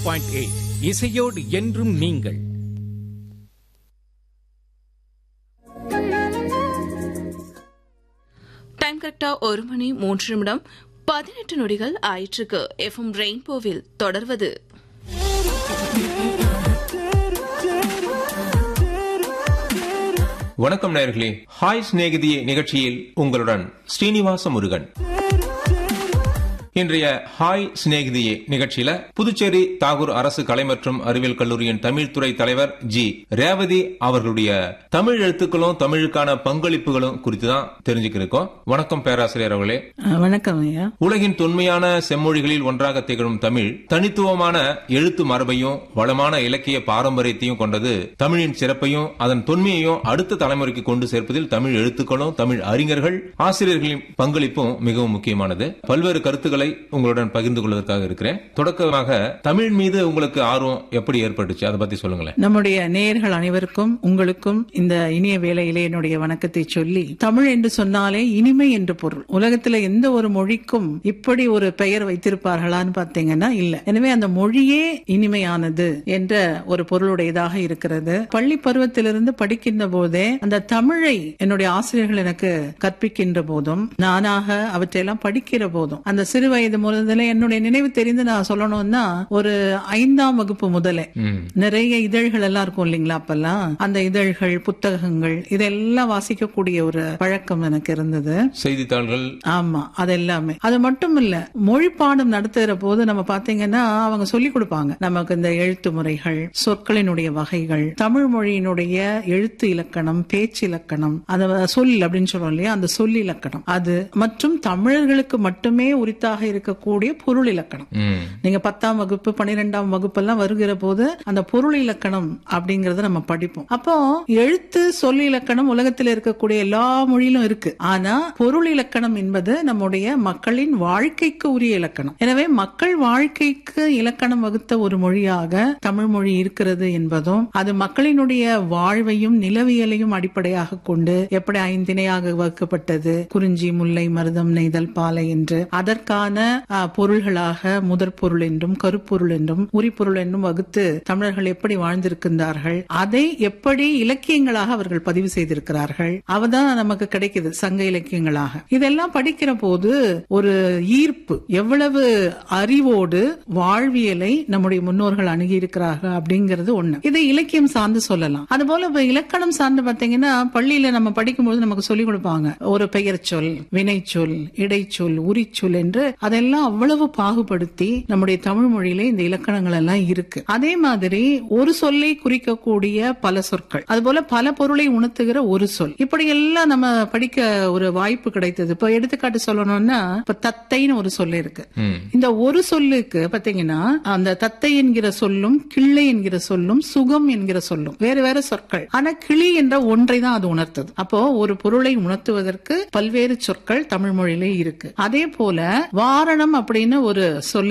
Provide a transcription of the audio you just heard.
Point eight இசையோடு என்றும் நீங்கள் டைம் கரெக்டா ஒரு மணி மூன்று நிமிடம் பதினெட்டு நொடிகள் ஆயிற்றுக்கு எஃப்எம் ரெயின்போவில் தொடர்வது வணக்கம் நேயர்களே ஹாய் சிநேகிதியே நிகழ்ச்சியில் உங்களுடன் ஸ்ரீனிவாச முருகன் இன்றைய ஹாய் சிநேகிதியே நிகழ்ச்சியில புதுச்சேரி தாகூர் அரசு கலை மற்றும் அறிவியல் கல்லூரியின் தமிழ் துறை தலைவர் ஜி ரேவதி அவர்களுடைய தமிழ் எழுத்துக்களும் தமிழுக்கான பங்களிப்புகளும் குறித்து தான் தெரிஞ்சுக்க இருக்கோம் வணக்கம் பேராசிரியர் அவர்களே ஆ, வணக்கம் ஐயா உலகின் தொன்மையான செம்மொழிகளில் ஒன்றாக திகழும் தமிழ் தனித்துவமான எழுத்து மரபையும் வளமான இலக்கிய பாரம்பரியத்தையும் கொண்டது தமிழின் சிறப்பையும் அதன் தொன்மையையும் அடுத்த தலைமுறைக்கு கொண்டு சேர்ப்பதில் தமிழ் எழுத்துக்களும் தமிழ் அறிஞர்கள் ஆசிரியர்களின் பங்களிப்பும் மிகவும் முக்கியமானது பல்வேறு கருத்துக்களை உங்களுடன் பகிர்ந்து கொள்வதற்காக இருக்கிறேன் தொடக்கமாக தமிழ் மீது உங்களுக்கு ஆர்வம் எப்படி ஏற்பட்டுச்சு அதை பத்தி சொல்லுங்களேன் நம்முடைய நேயர்கள் அனைவருக்கும் உங்களுக்கும் இந்த இனிய வேளையிலே என்னுடைய வணக்கத்தை சொல்லி தமிழ் என்று சொன்னாலே இனிமை என்று பொருள் உலகத்துல எந்த ஒரு மொழிக்கும் இப்படி ஒரு பெயர் வைத்திருப்பார்களான்னு பார்த்தீங்கன்னா இல்ல எனவே அந்த மொழியே இனிமையானது என்ற ஒரு பொருளுடையதாக இருக்கிறது பள்ளி பருவத்திலிருந்து படிக்கின்ற போதே அந்த தமிழை என்னுடைய ஆசிரியர்கள் எனக்கு கற்பிக்கின்ற போதும் நானாக அவற்றையெல்லாம் படிக்கிற போதும் அந்த சிறு வயது முதல்ல என்னுடைய நினைவு தெரிந்து நான் சொல்லணும்னா ஒரு ஐந்தாம் வகுப்பு முதலே ம். நிறைய இதழ்கள் எல்லாம் இருக்கும் இல்லைங்களா அப்பெல்லாம் அந்த இதழ்கள் புத்தகங்கள் இதெல்லாம் வாசிக்கக்கூடிய ஒரு பழக்கம் எனக்கு இருந்தது செய்தித்தாள்கள் ஆமா அது எல்லாமே அது மட்டும் இல்ல மொழி பாடம் நடத்துகிற போது நம்ம பாத்தீங்கன்னா அவங்க சொல்லி கொடுப்பாங்க நமக்கு இந்த எழுத்து முறைகள் சொற்களினுடைய வகைகள் தமிழ் மொழியினுடைய எழுத்து இலக்கணம் பேச்சு இலக்கணம் அந்த சொல் அப்படின்னு சொல்றோம் இல்லையா அந்த சொல் இலக்கணம் அது மற்றும் தமிழர்களுக்கு மட்டுமே உரித்தாக இருக்கக்கூடிய பொருள் இலக்கணம் ம். நீங்க பத்தாம் வகுப்பு பன்னிரெண்டாம் வகுப்பு எல்லாம் வருகிற போது அந்த பொருள் இலக்கணம் அப்படிங்கறத நம்ம படிப்போம் அப்போ எழுத்து சொல் இலக்கணம் உலகத்தில் இருக்கக்கூடிய எல்லா மொழியிலும் இருக்கு ஆனா பொருள் இலக்கணம் என்பது நம்முடைய மக்களின் வாழ்க்கைக்கு உரிய இலக்கணம் எனவே மக்கள் வாழ்க்கைக்கு இலக்கணம் வகுத்த ஒரு மொழியாக தமிழ் மொழி இருக்கிறது என்பதும் அது மக்களினுடைய வாழ்வையும் நிலவியலையும் அடிப்படையாக கொண்டு எப்படி ஐந்திணையாக வகுக்கப்பட்டது குறிஞ்சி முல்லை மருதம் நெய்தல் பாலை என்று அதற்கான ஆ, பொருள்களாக முதற் பொருள் என்றும் கருப்பொருள் என்றும் உரிப்பொருள் என்றும் வகுத்து தமிழர்கள் எப்படி வாழ்ந்திருக்கின்றார்கள் அதை எப்படி இலக்கியங்களாக அவர்கள் பதிவு செய்திருக்கிறார்கள் அவதான் நமக்கு கிடைக்குது சங்க இலக்கியங்களாக இதெல்லாம் படிக்கிற போது ஒரு ஈர்ப்பு எவ்வளவு அறிவோடு வாழ்வியலை நம்முடைய முன்னோர்கள் அணுகி இருக்கிறார்கள் அப்படிங்கிறது ஒண்ணு இதை இலக்கியம் சார்ந்து சொல்லலாம் அதுபோல இப்ப இலக்கணம் சார்ந்து பாத்தீங்கன்னா பள்ளியில நம்ம படிக்கும்போது நமக்கு சொல்லிக் கொடுப்பாங்க ஒரு பெயர் சொல் வினைச்சொல் இடைச்சொல் உரிச்சொல் என்று அதெல்லாம் அவ்வளவு பாகுபடுத்தி நம்முடைய தமிழ் மொழியில இந்த இலக்கணங்கள் எல்லாம் இருக்கு அதே மாதிரி ஒரு சொல்லை குறிக்கக்கூடிய பல சொற்கள் அதுபோல பல பொருளை உணர்த்துகிற ஒரு சொல் இப்படி எல்லாம் நம்ம படிக்க ஒரு வாய்ப்பு கிடைத்தது இப்ப எடுத்துக்காட்டு சொல்லணும்னா இப்ப தத்தைன்னு ஒரு சொல் இருக்கு ம். இந்த ஒரு சொல்லுக்கு பாத்தீங்கன்னா அந்த தத்தை என்கிற சொல்லும் கிள்ளை என்கிற சொல்லும் சுகம் என்கிற சொல்லும் வேற வேற சொற்கள் ஆனா கிளி என்ற ஒன்றை தான் அது உணர்த்தது அப்போ ஒரு பொருளை உணர்த்துவதற்கு பல்வேறு சொற்கள் தமிழ் மொழியிலே இருக்கு அதே போல வாரணம் அப்படின்னு ஒரு சொல்லு